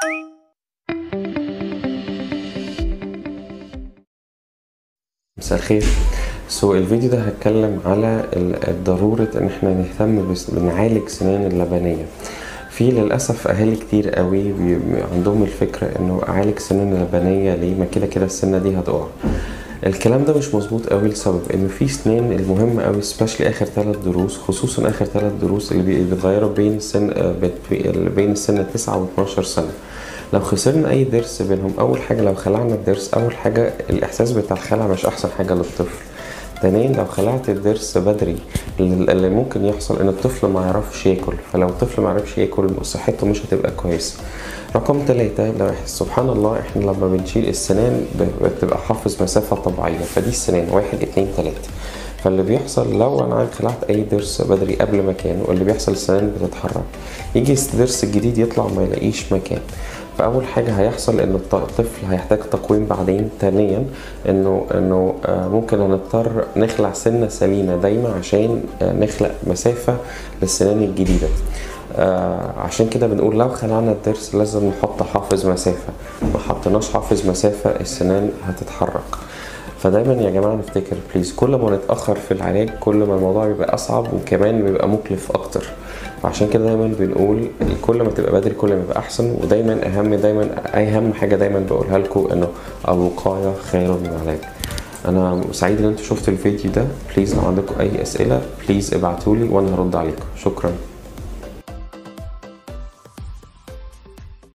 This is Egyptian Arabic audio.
مساء الخير سو الفيديو ده هتكلم على ال- ضرورة ان احنا نهتم بس بنعالج سنان اللبنية في للأسف أهالي كتير قوي بي- عندهم الفكرة إنه أعالج سنان اللبنية ليه ما كده كده السنة دي هتقع الكلام ده مش مظبوط قوي لسبب إن في سنان المهم قوي سبيشلي آخر ثلاث دروس خصوصا آخر ثلاث دروس اللي بي- بيتغيروا بين سن آه، بت- بين السن 9 و 12 سنة لو خسرنا اي ضرس بينهم اول حاجه لو خلعنا الضرس اول حاجه الاحساس بتاع الخلع مش احسن حاجه للطفل ثانيا لو خلعت الضرس بدري اللي اللي ممكن يحصل ان الطفل ما يعرفش ياكل فلو الطفل ما يعرفش ياكل صحته مش هتبقى كويسه رقم ثلاثة لو إح- سبحان الله احنا لما بنشيل السنان ب- بتبقى حافظ مسافة طبيعية فدي السنان واحد اتنين تلاتة فاللي بيحصل لو انا خلعت اي ضرس بدري قبل مكانه واللي بيحصل السنان بتتحرك يجي الضرس الجديد يطلع ما يلاقيش مكان فاول حاجه هيحصل ان الط- الطفل هيحتاج تقويم بعدين ثانيا انه انه آه، ممكن هنضطر نخلع سنه سليمه دايما عشان آه، نخلق مسافه للسنان الجديده آه عشان كده بنقول لو خلعنا الضرس لازم نحط حافظ مسافه ما حطيناش حافظ مسافه السنان هتتحرك فدايما يا جماعه نفتكر بليز كل ما نتاخر في العلاج كل ما الموضوع بيبقى اصعب وكمان بيبقى مكلف اكتر فعشان كده دايما بنقول كل ما تبقى بدري كل ما يبقى احسن ودايما اهم دايما اهم حاجه دايما بقولها لكم انه الوقايه خير من العلاج انا سعيد ان انتوا شفتوا الفيديو ده بليز لو عندكم اي اسئله بليز ابعتولي وانا هرد عليكم شكرا